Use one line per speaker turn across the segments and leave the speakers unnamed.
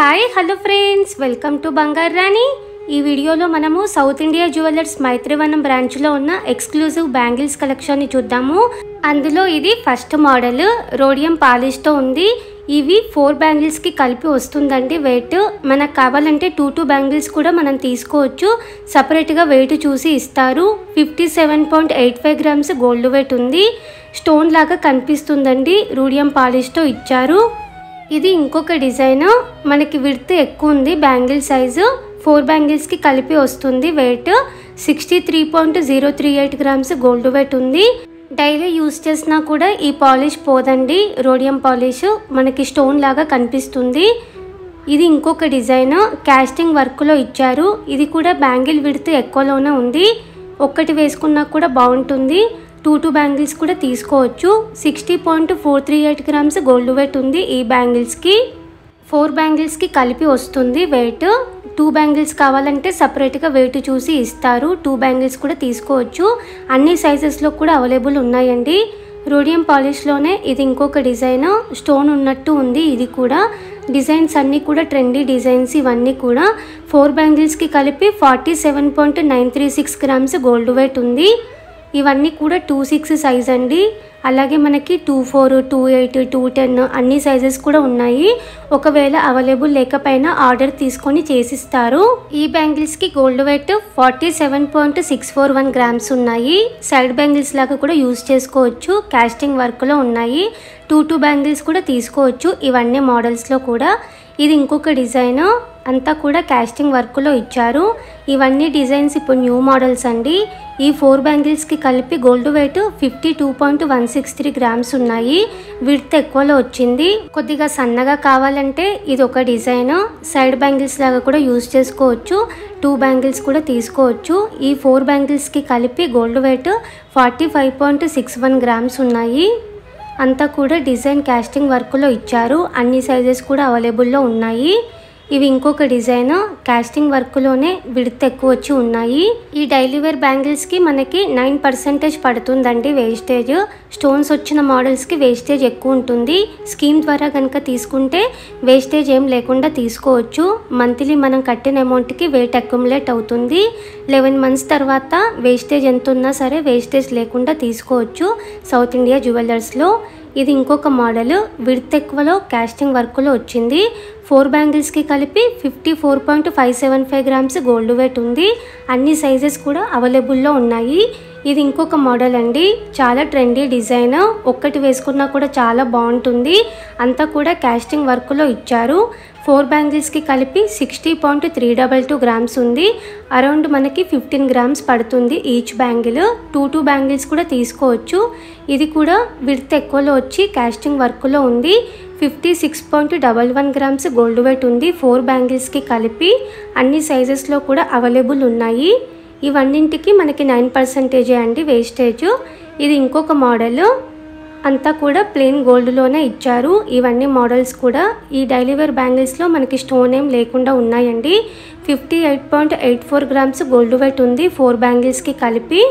hi hello friends welcome to Bangaru Rani ఈ వీడియోలో మనము సౌత్ ఇండియా జ్యువెలర్స్ మైత్రివనం బ్రాంచ్లో ఉన్న ఎక్స్క్లూజివ్ బ్యాంగిల్స్ కలెక్షన్ని చూద్దాము అందులో ఇది ఫస్ట్ మోడల్ రోడియం పాలిష్తో ఉంది ఇవి ఫోర్ బ్యాంగిల్స్కి కలిపి వస్తుందండి వెయిట్ మనకు కావాలంటే టూ టూ బ్యాంగిల్స్ కూడా మనం తీసుకోవచ్చు సపరేట్గా వెయిట్ చూసి ఇస్తారు fifty seven point eight five grams gold weight ఉంది స్టోన్ లాగా కనిపిస్తుందండి రూడియం పాలిష్తో ఇచ్చారు ఇది ఇంకొక డిజైన్ మనకి విడ్త్ ఎక్కువ ఉంది బ్యాంగిల్ సైజు ఫోర్ బ్యాంగిల్స్కి కలిపి వస్తుంది weight sixty three point zero three eight grams gold weight ఉంది డైలీ యూస్ చేసినా కూడా ఈ పాలిష్ పోదండి రోడియం పాలిష్ మనకి స్టోన్ లాగా కనిపిస్తుంది ఇది ఇంకొక డిజైన్ క్యాస్టింగ్ వర్క్లో ఇచ్చారు ఇది కూడా బ్యాంగిల్ విడ్త్ ఎక్కువలోనే ఉంది ఒక్కటి వేసుకున్నా కూడా బాగుంటుంది టూ టూ బ్యాంగిల్స్ కూడా తీసుకోవచ్చు sixty point four three eight grams gold weight ఉంది ఈ బ్యాంగిల్స్కి ఫోర్ బ్యాంగిల్స్కి కలిపి వస్తుంది వెయిట్ టూ బ్యాంగిల్స్ కావాలంటే సపరేట్గా వెయిట్ చూసి ఇస్తారు టూ బ్యాంగిల్స్ కూడా తీసుకోవచ్చు అన్ని సైజెస్లో కూడా అవైలబుల్ ఉన్నాయండి రోడియం పాలిష్లోనే ఇది ఇంకొక డిజైన్ స్టోన్ ఉన్నట్టు ఉంది ఇది కూడా డిజైన్స్ అన్నీ కూడా ట్రెండీ డిజైన్స్ ఇవన్నీ కూడా ఫోర్ బ్యాంగిల్స్కి కలిపి forty seven point nine three six grams gold weight ఉంది ఇవన్నీ కూడా టూ సిక్స్ సైజ్ అండి అలాగే మనకి two four two eight two ten అన్ని సైజెస్ కూడా ఉన్నాయి ఒకవేళ అవైలబుల్ లేకపోయినా ఆర్డర్ తీసుకొని చేసిస్తారు ఈ బ్యాంగిల్స్కి gold weight forty seven point six four one grams ఉన్నాయి సైడ్ బ్యాంగిల్స్ లాగా కూడా యూస్ చేసుకోవచ్చు క్యాస్టింగ్ వర్క్లో ఉన్నాయి టూ టూ బ్యాంగిల్స్ కూడా తీసుకోవచ్చు ఇవన్నీ మోడల్స్లో కూడా ఇది ఇంకొక డిజైన్ అంతా కూడా క్యాస్టింగ్ వర్క్లో ఇచ్చారు ఇవన్నీ డిజైన్స్ ఇప్పుడు న్యూ మోడల్స్ అండి ఈ ఫోర్ బ్యాంగిల్స్కి కలిపి gold weight fifty two point one six three grams ఉన్నాయి విడ్త్ ఎక్కువలో వచ్చింది కొద్దిగా సన్నగా కావాలంటే ఇది ఒక డిజైన్ సైడ్ బ్యాంగిల్స్ లాగా కూడా యూస్ చేసుకోవచ్చు టూ బ్యాంగిల్స్ కూడా తీసుకోవచ్చు ఈ ఫోర్ బ్యాంగిల్స్కి కలిపి gold weight forty five point six one grams ఉన్నాయి అంతా కూడా డిజైన్ క్యాస్టింగ్ వర్క్లో ఇచ్చారు అన్ని సైజెస్ కూడా అవైలబుల్లో ఉన్నాయి ఇవి ఇంకొక డిజైన్ క్యాస్టింగ్ వర్క్లోనే విడత్ ఎక్కువ వచ్చి ఉన్నాయి ఈ డైలీ వేర్ బ్యాంగిల్స్కి మనకి నైన్ పర్సెంటేజ్ పడుతుందండి వేస్టేజ్ స్టోన్స్ వచ్చిన మోడల్స్కి వేస్టేజ్ ఎక్కువ ఉంటుంది స్కీమ్ ద్వారా కనుక తీసుకుంటే వేస్టేజ్ ఏం లేకుండా తీసుకోవచ్చు మంత్లీ మనం కట్టిన అమౌంట్కి వెయిట్ అక్యుములేట్ అవుతుంది లెవెన్ మంత్స్ తర్వాత వేస్టేజ్ ఎంత ఉన్నా సరే వేస్టేజ్ లేకుండా తీసుకోవచ్చు సౌత్ ఇండియా జ్యువెలర్స్లో ఇది ఇంకొక మోడల్ విడ్త్ ఎక్కువలో క్యాస్టింగ్ వర్క్లో వచ్చింది ఫోర్ బ్యాంగిల్స్కి కలిపి fifty four point five seven five grams gold weight ఉంది అన్ని సైజెస్ కూడా అవైలబుల్లో ఉన్నాయి ఇది ఇంకొక మోడల్ అండి చాలా ట్రెండీ డిజైన్ ఒక్కటి వేసుకున్నా కూడా చాలా బాగుంటుంది అంతా కూడా క్యాస్టింగ్ వర్క్లో ఇచ్చారు ఫోర్ బ్యాంగిల్స్కి కలిపి sixty point three double two grams ఉంది అరౌండ్ మనకి ఫిఫ్టీన్ గ్రామ్స్ పడుతుంది each bangle two two bangles కూడా తీసుకోవచ్చు ఇది కూడా విడ్త్ ఎక్కువలో వచ్చి క్యాస్టింగ్ వర్క్లో ఉంది fifty six point double one grams gold weight ఉంది ఫోర్ బ్యాంగిల్స్కి కలిపి అన్ని సైజెస్లో కూడా అవైలబుల్ ఉన్నాయి ఇవన్నింటికి మనకి నైన్ పర్సెంటేజే అండి వేస్టేజ్ ఇది ఇంకొక మోడల్ అంతా కూడా ప్లెయిన్ గోల్డ్లోనే ఇచ్చారు ఇవన్నీ మోడల్స్ కూడా ఈ డైలీ వేర్ బ్యాంగిల్స్లో మనకి స్టోన్ ఏం లేకుండా ఉన్నాయండి fifty eight point eight four grams gold weight ఉంది ఫోర్ బ్యాంగిల్స్కి కలిపి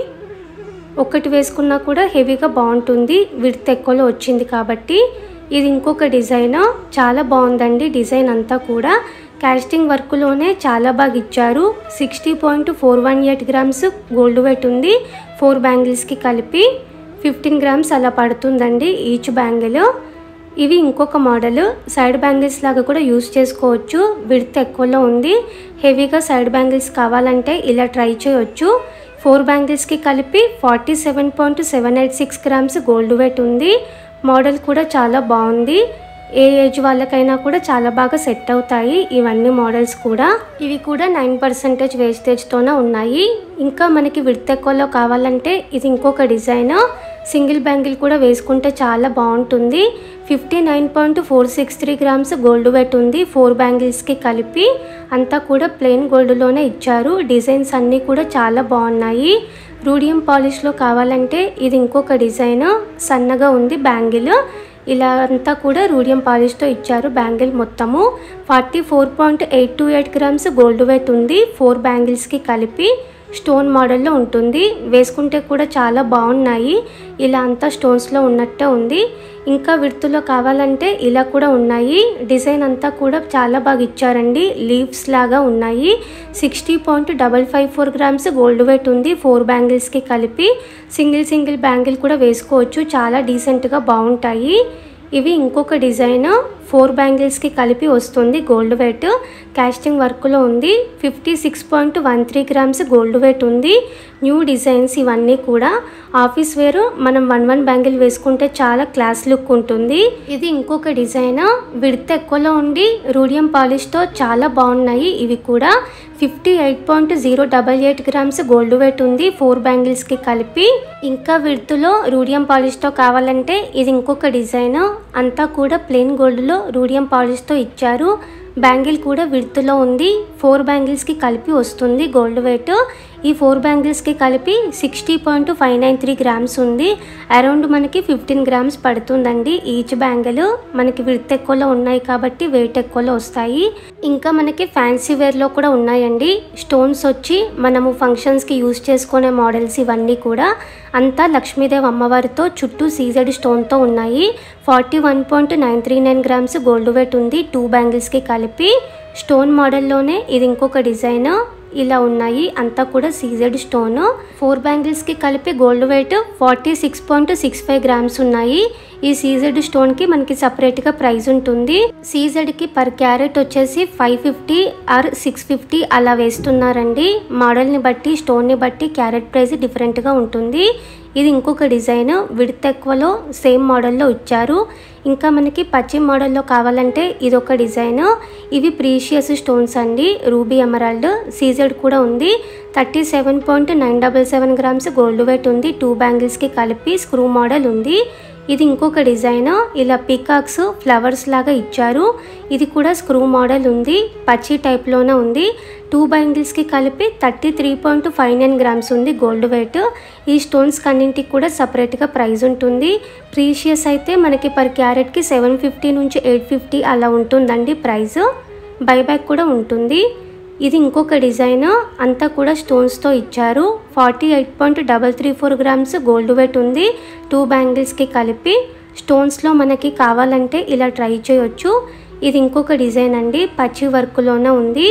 ఒక్కటి వేసుకున్నా కూడా హెవీగా బాగుంటుంది విడ్త్ ఎక్కువలో వచ్చింది కాబట్టి ఇది ఇంకొక డిజైన్ చాలా బాగుందండి డిజైన్ అంతా కూడా క్యాస్టింగ్ వర్క్లోనే చాలా బాగా ఇచ్చారు sixty point four one eight grams gold weight ఉంది ఫోర్ బ్యాంగిల్స్కి కలిపి ఫిఫ్టీన్ గ్రామ్స్ అలా పడుతుందండి ఈచ్ బ్యాంగిల్ ఇవి ఇంకొక మోడల్ సైడ్ బ్యాంగిల్స్ లాగా కూడా యూస్ చేసుకోవచ్చు విడ్త్ ఎక్కువలో ఉంది హెవీగా సైడ్ బ్యాంగిల్స్ కావాలంటే ఇలా ట్రై చేయొచ్చు ఫోర్ బ్యాంగిల్స్కి కలిపి forty seven point seven eight six grams gold weight ఉంది మోడల్ కూడా చాలా బాగుంది ఏ ఏజ్ వాళ్ళకైనా కూడా చాలా బాగా సెట్ అవుతాయి ఇవన్నీ మోడల్స్ కూడా ఇవి కూడా నైన్ పర్సెంటేజ్ వేస్టేజ్తోనే ఉన్నాయి ఇంకా మనకి విడత ఎక్కువలో కావాలంటే ఇది ఇంకొక డిజైన్ సింగిల్ బ్యాంగిల్ కూడా వేసుకుంటే చాలా బాగుంటుంది fifty nine point four six three grams gold weight ఉంది ఫోర్ బ్యాంగిల్స్కి కలిపి అంతా కూడా ప్లెయిన్ గోల్డ్లోనే ఇచ్చారు డిజైన్స్ అన్నీ కూడా చాలా బాగున్నాయి రూడియం పాలిష్లో కావాలంటే ఇది ఇంకొక డిజైన్ సన్నగా ఉంది బ్యాంగిల్ ఇలా అంతా కూడా రూడియం పాలిష్తో ఇచ్చారు బ్యాంగిల్ మొత్తము forty four point eight two eight grams gold weight ఉంది ఫోర్ బ్యాంగిల్స్కి కలిపి స్టోన్ మోడల్లో ఉంటుంది వేసుకుంటే కూడా చాలా బాగున్నాయి ఇలా అంతా స్టోన్స్లో ఉన్నట్టే ఉంది ఇంకా విడుతులో కావాలంటే ఇలా కూడా ఉన్నాయి డిజైన్ అంతా కూడా చాలా బాగా ఇచ్చారండి లీవ్స్ లాగా ఉన్నాయి sixty point double five four grams gold weight ఉంది ఫోర్ బ్యాంగిల్స్కి కలిపి సింగిల్ సింగిల్ బ్యాంగిల్ కూడా వేసుకోవచ్చు చాలా డీసెంట్గా బాగుంటాయి ఇవి ఇంకొక డిజైన్ ఫోర్ బ్యాంగిల్స్కి కలిపి వస్తుంది గోల్డ్ వెయిట్ కాస్టింగ్ వర్క్లో ఉంది fifty six point one three grams gold weight ఉంది న్యూ డిజైన్స్ ఇవన్నీ కూడా ఆఫీస్ వేర్ మనం వన్ వన్ బ్యాంగిల్ వేసుకుంటే చాలా క్లాస్ లుక్ ఉంటుంది ఇది ఇంకొక డిజైన్ విడత ఎక్కువలో ఉండి రూడియం పాలిష్తో చాలా బాగున్నాయి ఇవి కూడా fifty eight point zero double eight grams gold weight ఉంది ఫోర్ బ్యాంగిల్స్కి కలిపి ఇంకా విడుతులో రూడియం పాలిష్తో కావాలంటే ఇది ఇంకొక డిజైన్ అంతా కూడా ప్లెయిన్ గోల్డ్లో రూడియం పాలిష్తో ఇచ్చారు బ్యాంగిల్ కూడా విడుతులో ఉంది ఫోర్ బ్యాంగిల్స్కి కలిపి వస్తుంది గోల్డ్ వెయిట్ ఈ ఫోర్ బ్యాంగిల్స్కి కలిపి sixty point five nine three grams ఉంది అరౌండ్ మనకి ఫిఫ్టీన్ గ్రామ్స్ పడుతుందండి ఈచ్ బ్యాంగిల్ మనకి విడత్ ఎక్కువలో ఉన్నాయి కాబట్టి వెయిట్ ఎక్కువలో వస్తాయి ఇంకా మనకి ఫ్యాన్సీ వేర్లో కూడా ఉన్నాయండి స్టోన్స్ వచ్చి మనము ఫంక్షన్స్కి యూజ్ చేసుకునే మోడల్స్ ఇవన్నీ కూడా అంతా లక్ష్మీదేవి అమ్మవారితో చుట్టూ సీజెడ్ స్టోన్తో ఉన్నాయి forty one point nine three nine grams gold weight ఉంది టూ బ్యాంగిల్స్కి కలిపి స్టోన్ మోడల్లోనే ఇది ఇంకొక డిజైన్ ఇలా ఉన్నాయి అంతా కూడా సీజెడ్ స్టోన్ ఫోర్ బ్యాంగిల్స్కి కలిపి gold weight forty six point six five grams ఉన్నాయి ఈ సీజెడ్ స్టోన్కి మనకి సపరేట్గా ప్రైస్ ఉంటుంది సీజెడ్కి పర్ క్యారెట్ వచ్చేసి five fifty or six fifty అలా వేస్తున్నారండి మోడల్ని బట్టి స్టోన్ని బట్టి క్యారెట్ ప్రైస్ డిఫరెంట్గా ఉంటుంది ఇది ఇంకొక డిజైన్ విడత్ ఎక్కువలో సేమ్ మోడల్లో ఇచ్చారు ఇంకా మనకి పచ్చి మోడల్లో కావాలంటే ఇది ఒక డిజైన్ ఇవి ప్రీషియస్ స్టోన్స్ అండి రూబీ ఎమరాల్డ్ సీజెడ్ కూడా ఉంది thirty seven point nine double seven grams gold weight ఉంది టూ బ్యాంగిల్స్కి కలిపి స్క్రూ మోడల్ ఉంది ఇది ఇంకొక డిజైన్ ఇలా పీకాక్స్ ఫ్లవర్స్ లాగా ఇచ్చారు ఇది కూడా స్క్రూ మోడల్ ఉంది పచ్చి టైప్లోనే ఉంది టూ బ్యాంగిల్స్కి కలిపి thirty three point five nine grams ఉంది గోల్డ్ వెయిట్ ఈ స్టోన్స్ కన్నింటికి కూడా సపరేట్గా ప్రైస్ ఉంటుంది ప్రీషియస్ అయితే మనకి పర్ క్యారెట్కి సెవెన్ ఫిఫ్టీ నుంచి ఎయిట్ ఫిఫ్టీ అలా ఉంటుందండి ప్రైస్ బైబ్యాక్ కూడా ఉంటుంది ఇది ఇంకొక డిజైన్ అంతా కూడా స్టోన్స్తో ఇచ్చారు forty eight point double three four grams gold weight ఉంది టూ బ్యాంగిల్స్కి కలిపి స్టోన్స్లో మనకి కావాలంటే ఇలా ట్రై చేయొచ్చు ఇది ఇంకొక డిజైన్ అండి పచ్చి వర్క్లోనే ఉంది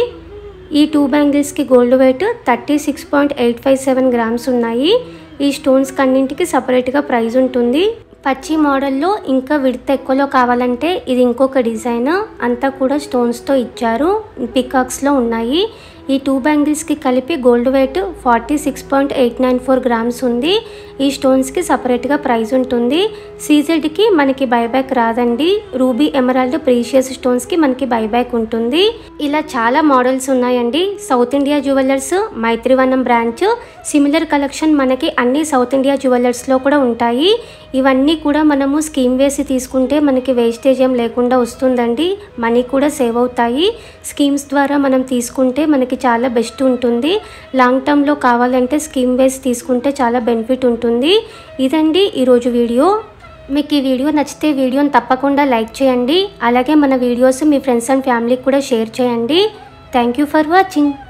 ఈ టూ బ్యాంగిల్స్కి gold weight thirty six point eight five seven grams ఉన్నాయి ఈ స్టోన్స్ కన్నింటికి సపరేట్గా ప్రైస్ ఉంటుంది పచ్చి మోడల్లో ఇంకా విడత ఎక్కువలో కావాలంటే ఇది ఇంకొక డిజైన్ అంతా కూడా స్టోన్స్తో ఇచ్చారు పికాక్స్లో ఉన్నాయి ఈ టూ బ్యాంగిల్స్కి కలిపి gold weight forty six point eight nine four grams ఉంది ఈ స్టోన్స్కి సపరేట్గా ప్రైస్ ఉంటుంది సీజెడ్కి మనకి బైబ్యాక్ రాదండి రూబీ ఎమరాల్డ్ ప్రీషియస్ స్టోన్స్కి మనకి బైబ్యాక్ ఉంటుంది ఇలా చాలా మోడల్స్ ఉన్నాయండి South India Jewellers Maitrivanam branch similar collection మనకి అన్ని సౌత్ ఇండియా జ్యువెలర్స్లో కూడా ఉంటాయి ఇవన్నీ కూడా మనము స్కీమ్ వేసి తీసుకుంటే మనకి వేస్టేజ్ ఏం లేకుండా వస్తుందండి మనీ కూడా సేవ్ అవుతాయి స్కీమ్స్ ద్వారా మనం తీసుకుంటే మనకి చాలా బెస్ట్ ఉంటుంది లాంగ్ టర్మ్లో కావాలంటే స్కీమ్ వేసి తీసుకుంటే చాలా బెనిఫిట్ ఉంటుంది ఇదండి ఈరోజు వీడియో మీకు ఈ వీడియో నచ్చితే వీడియోని తప్పకుండా లైక్ చేయండి అలాగే మన వీడియోస్ మీ ఫ్రెండ్స్ అండ్ ఫ్యామిలీకి కూడా షేర్ చేయండి థ్యాంక్ యూ ఫర్ వాచింగ్